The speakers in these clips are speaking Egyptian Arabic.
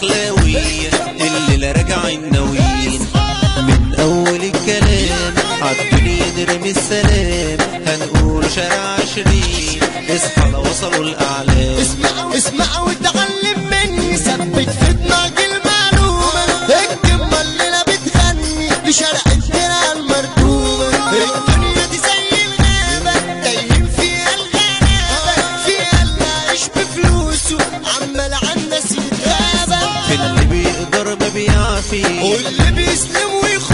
الدخلاوية اللي راجعين ناويين من اول الكلام عالدنيا نرمي السلام هنقول شارع عشرين اصحى لو وصلوا الاعلام اسمع اسمع وتعلم مني ثبت في دماغي المعلومة الكلمة الليلة بتغني لشارع الدرع المركومة الدنيا دي زي الغابة تايهين فيها الغلابة فيها اللي عايش بفلوسه عمال عالناس يتغابى في اللي بيقدر ما بيعفي واللي بيسلم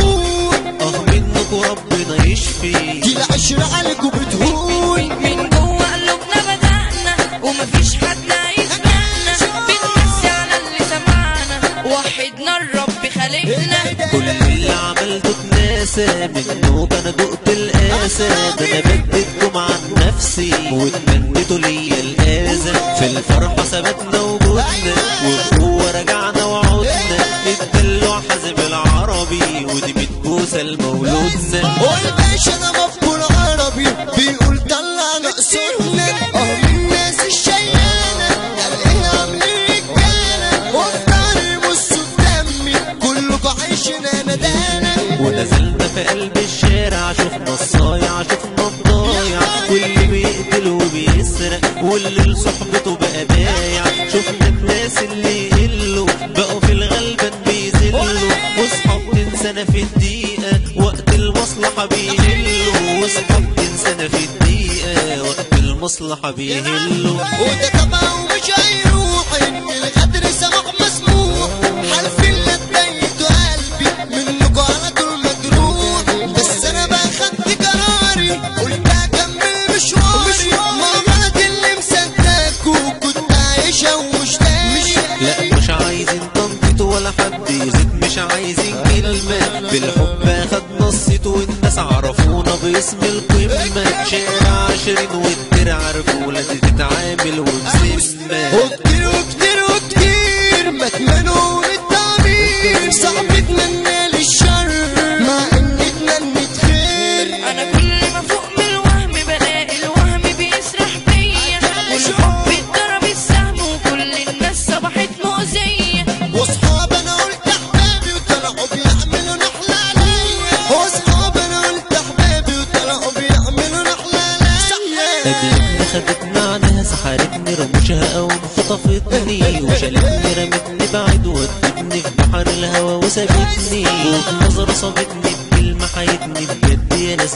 ويخون اه منك وربنا يشفي دي العشرة عليكوا بتهون من جوه قلوبنا بدأنا ومفيش حد هيسمعنا بنمسي على اللي سمعنا وحدنا الرب خالقنا كل اللي عملته اتناسى منه انا دقت القاسى ده انا بديتكم عن نفسي واتمنيتوا ليا الاذى في الفرحه ثبتنا وجودنا وبقوه رجعنا وعدنا الدلوع حازم العربي ودي بتبوسه لمولودنا والباشا ده مفهوم عربي بيقول طلع نقصنا اه من الناس الشيانة قلقها من الرجالة وفطار يمصوا في دمي كلكوا عايشين ندانة ونزلنا في قلب الشارع شفنا الصايع شفنا الضايع واللي بيقتل وبيسرق واللي لصحبته بقى بايع شفنا الناس اللي يقلوا بقوا في الغلبان بيذلوا واصحاب تنسانا في الدقيقة وقت المصلحة بيهلوا واصحاب تنسانا في الدقيقة وقت المصلحة بيهلوا وده طبعا ومش هيروح ان الغدر سمح مسموح حالفين لا اتضايقتوا قلبي منكوا على طول مجروح بس انا بقى خدت قراري قلت اكمل مشواري ماما اللي مصدقكوا كنت عايشة ومشتاق لا مش عايزين تنطيط ولا حد يزيد مش عايزين كلمة بالحب خدنا الصيت والناس عرفونا باسم القمة شارع عشرين والدرع رجولة تتعامل وبذمة وكتير وكتير وكتير ما تمنوا للتعبير صعب اتمنى للشر مع اني اتمنيت خير انا كل ما فوق من الوهم بلاقي الوهم بيسرح بيا والحب اتضرب السهم وكل الناس صبحت مؤذية واصحاب انا قلت احبابي وطلعوا بيعملوا نحلة عليا واصحاب انا قلت احبابي وطلعوا بيعملوا نحلة عليا قبلتني خدتني عنها سحرتني رموشها قوم خطفتني وشالتني رمتني بعيد ودتني في بحر الهوى وسابتني وفي نظرة صابتني بكلمة حيتني بجد يا ناس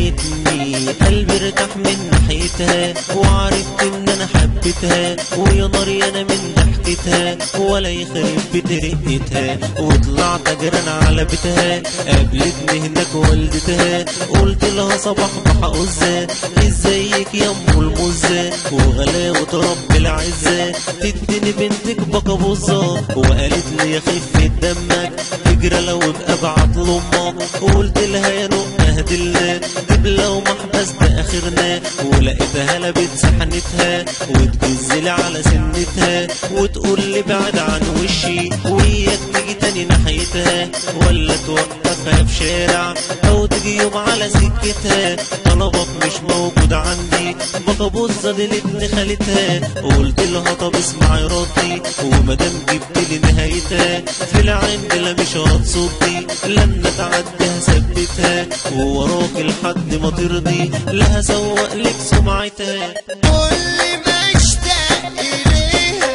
جنتني قلبي ارتاح من ناحيتها وعرفت ان انا حبيتها ويا ناري انا من ضحكتها ولا يخرب بيت رقتها وطلعت اجران على بيتها قابلتني هناك والدتها قلت لها صباح بحقزة ازيك يا ام المزة وغلاوة رب العزة تديني بنتك بقبوزة وقالت لي يا خفة دمك تجرى لو ابقى ابعت لامك وقلت لها يا نق اهدلنا دبلة ومحبس ده اخرنا ولقيتها لبت سحنتها وتجزلي على سنتها وتقول لي بعد عن وشي وياك تيجي تاني ناحيتها ولا توقفها في شارع او تيجي يوم على سكتها طلبك مش موجود عندي بقبوزة دي لابن خالتها قلت لها طب اسمعي ردي ومادام جبت لي نهايتها في العند لا مش هتصدي لما تعديها ثبتها ووراك لحد ما ترضي لا هسوق لك سمعتها كل ما اشتاق اليها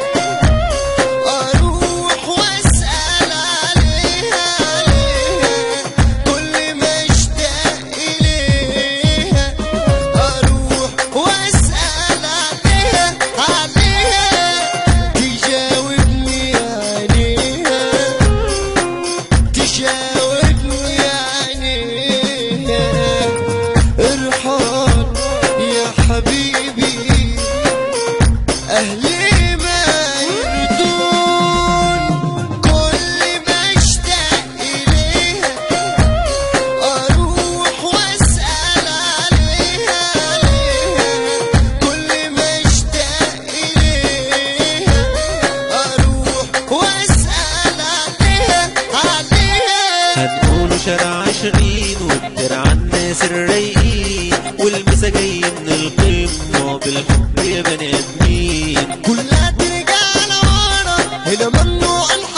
اروح واسال عليها عليها كل ما اشتاق اليها اروح واسال عليها عليها تجاوبني عليها تجاوبني عليها ارحل يا حبيبي أهلي ما يردون كل ما اشتاق إليها أروح وأسأل عليها عليها كل ما اشتاق إليها أروح وأسأل عليها عليها هنقولوا شارع عشرين والدرع الناس الرايقين والمسا جاي من القمة بالحب يا بني ادمين كلها ترجع لورا هنا ممنوع الحرام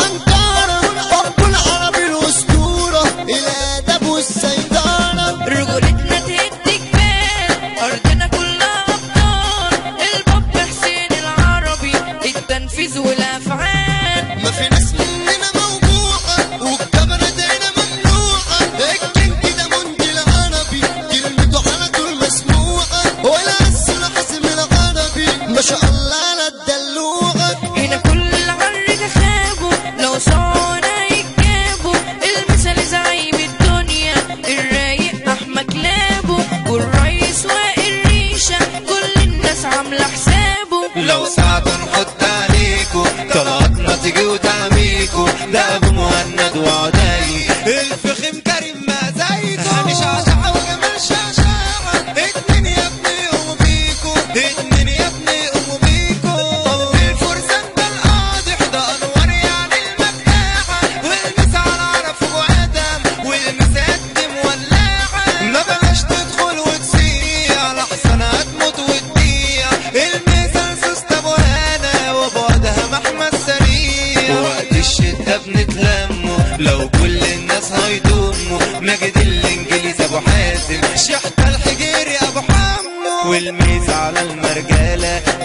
حمو ماجد الانجليز ابو حازم شحت الحجيري ابو حمو والميز على المرجالة